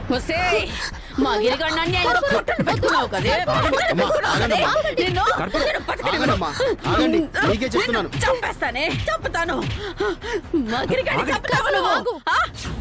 ఒసేయ్, మా గిరిగన్న అన్యాయంగా పొట్టను పెట్టుకున్నావు కదే పొట్టను పెట్టుకున్నావు కదే. నిన్ను నేను బతకనివ్వను. ఆగండమ్మా, ఆగండి. మీకే చెప్తున్నాను. చంపేస్తానే చంపుతాను మా గిరిగన్ని చంపుతావు నువ్వు ఆ?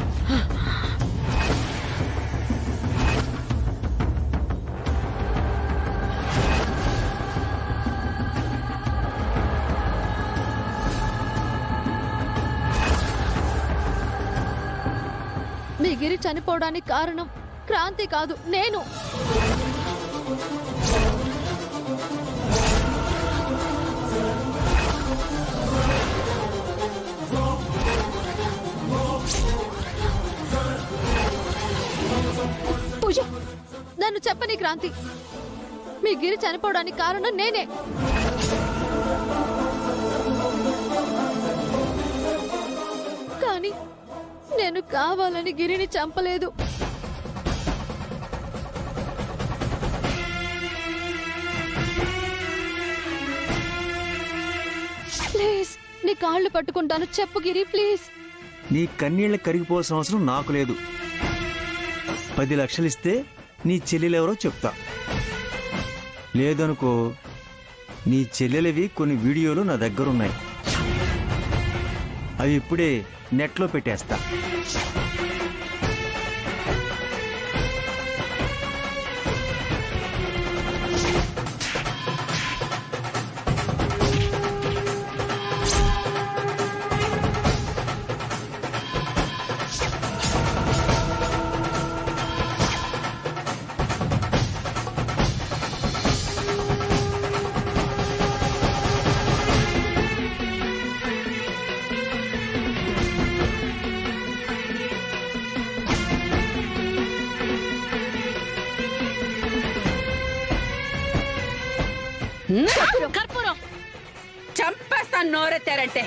మీ గిరి చనిపోవడానికి కారణం క్రాంతి కాదు నేను పూజ నన్ను చెప్పని క్రాంతి మీ గిరి చనిపోవడానికి కారణం నేనే కానీ నేను కావాలని గిరిని చంపలేదు ప్లీజ్ నీ కాళ్ళు పట్టుకుంటాను చెప్పు గిరి ప్లీజ్ నీ కన్నీళ్ళ కరిగిపోవాల్సిన అవసరం నాకు లేదు పది లక్షలు ఇస్తే నీ చెల్లెలెవరో చెప్తా లేదనుకో నీ చెల్లెలవి కొన్ని వీడియోలు నా దగ్గర ఉన్నాయి అవి ఇప్పుడే నెట్లో పెట్టేస్తా హ్మ్? కర్పూరం చంపేస్తాను నోరెత్తారంటే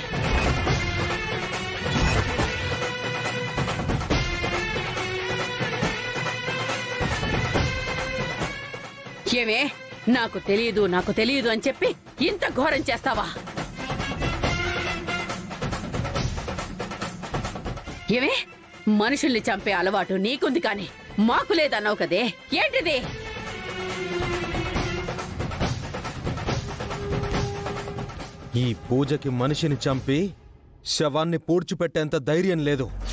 ఏమే నాకు తెలియదు నాకు తెలియదు అని చెప్పి ఇంత ఘోరం చేస్తావా ఏమే మనుషుల్ని చంపే అలవాటు నీకుంది కాని మాకు లేదన్నావు కదే ఏంటిది ఈ పూజకి మనిషిని చంపి శవాన్ని పూడ్చిపెట్టేంత ధైర్యం లేదు